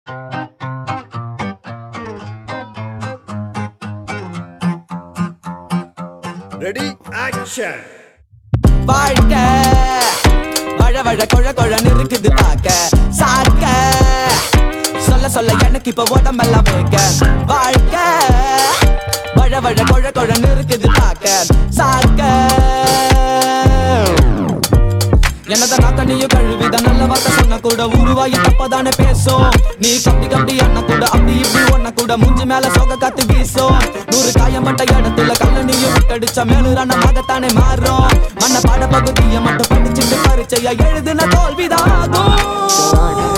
ready action வாழ்க்கை வழ வழ கொழ கொழன்னு இருக்குது பார்க்க சார்க்க சொல்ல சொல்ல எனக்கு இப்ப உடம்பெல்லாம் வேக வாழ்க்கை வழ வழ கொழ கொழன்னு இருக்குது பார்க்க சார்க்க என்னதான் நாக்க நீயும் கழுவித நல்ல வார்த்தை சொன்ன கூட உருவாயி தப்பதானே பேசும் நீ கப்பி கப்பி என்ன கூட அப்படி இப்படி ஒன்ன கூட மூஞ்சி மேல சோக காத்து வீசும் நூறு காயம்பட்ட இடத்துல கல்ல நீயும் விட்டடிச்ச மேலுரான மாகத்தானே மாறும் மண்ண பாட பகுதிய மட்டும் படிச்சுட்டு பரிச்சையா எழுதுன தோல்விதான் ஆகும்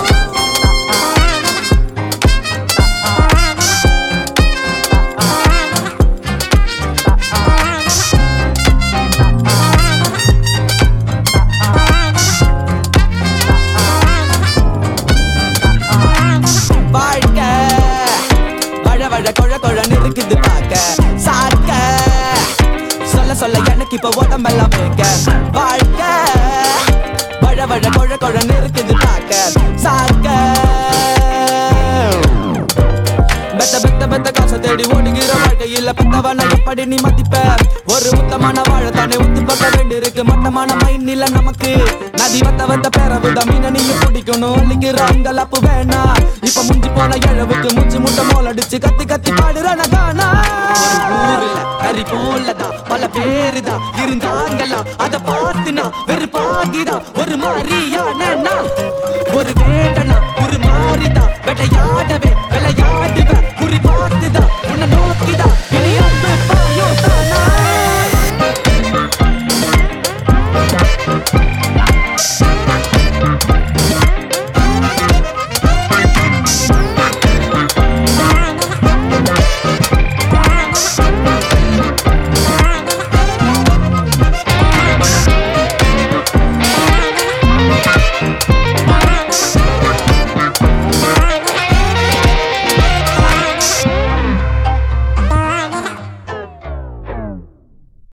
வாழ்க்கை வழ வழ கொழ கொழன்னு இருக்குது பார்க்க சார்க்க சொல்ல சொல்ல எனக்கு இப்ப உடம்பெல்லாம் வேக வாழ்க்கை வழ வழ கொழ கொழன்னு இருக்குது பார்க்க சார்க்க பெத்த பெத்த பெத்த காசை தேடி ஓடுகிற வாழ்க்கையில பத்தவன எப்படி நீ மதிப்ப ஒரு உத்தமான வாழத்தானே உத்து பக்க வேண்டி இருக்கு மட்டமான மைண்ட் இல்ல நமக்கு நதி வத்த வந்த பேரவுத மீன நீயும் பிடிக்கணும் அள்ளிக்கிற அங்கலப்பு வேணா இப்ப முஞ்சி போன இழவுக்கு மூச்சு முட்டை மோல் அடிச்சு கத்தி கத்தி பாடுற நகானா ஊர்ல கறி போலதான் பல பேருதான் இருந்தாங்கலாம் அத பார்த்துனா வெறுப்பாகிதான் ஒரு மாதிரியான ஒரு வேடனா ஒரு மாறிதான் விளையாடவே விளையாடுவே